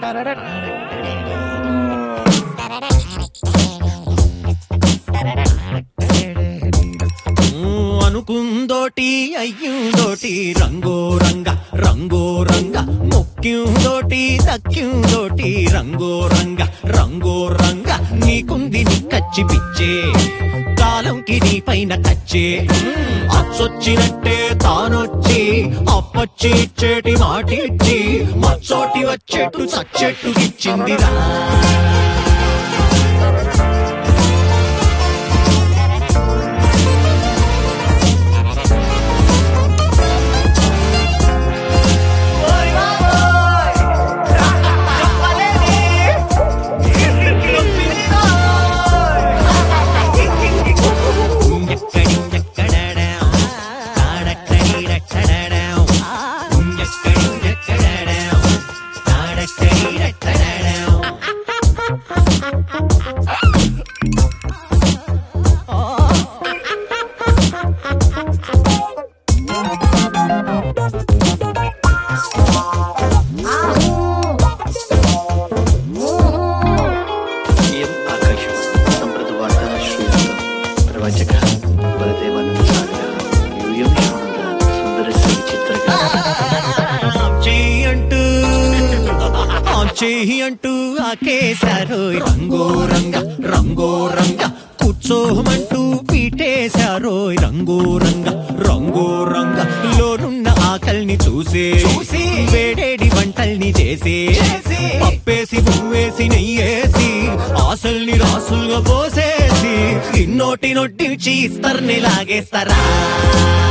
ఊ, అనుకుందోటి అయ్యుందోటి రంగో రంగ రంగో రంగ మొక్కిందోటి దక్కిందోటి రంగో రంగ రంగో రంగ నీకుంది నీ కచ్చి పిచ్చే కాలంకి నీ పైన కచ్చే అచ్చొచ్చినట్టే తానొచ్చి అప్పచ్చి ఇచ్చేటి మాటిచ్చి మచ్చోటి వచ్చేట్టు చచ్చెట్టు ఇచ్చిందిరా ఇయం ఆకాశవాణి సంప్రద వార్తా శ్రీయుత ప్రవచక బలదేవానంద సాగర యూయం శ్రవణద సుందర శ్రీ చిత్రగా అంటూ చేయి అంటూ ఆకేశారు రంగో రంగ రంగో రంగ కూర్చోమంటూ పీటేశారో రంగో రంగ రంగో రంగ లోనున్న ఆకల్ని చూసే చూసి వేడేడి వంటల్ని చేసి పప్పేసి పువ్వేసి నెయ్యేసి ఆశల్ని రాసులుగా పోసేసి ఇన్నోటి నొట్టి చీస్తర్ని లాగేస్తారా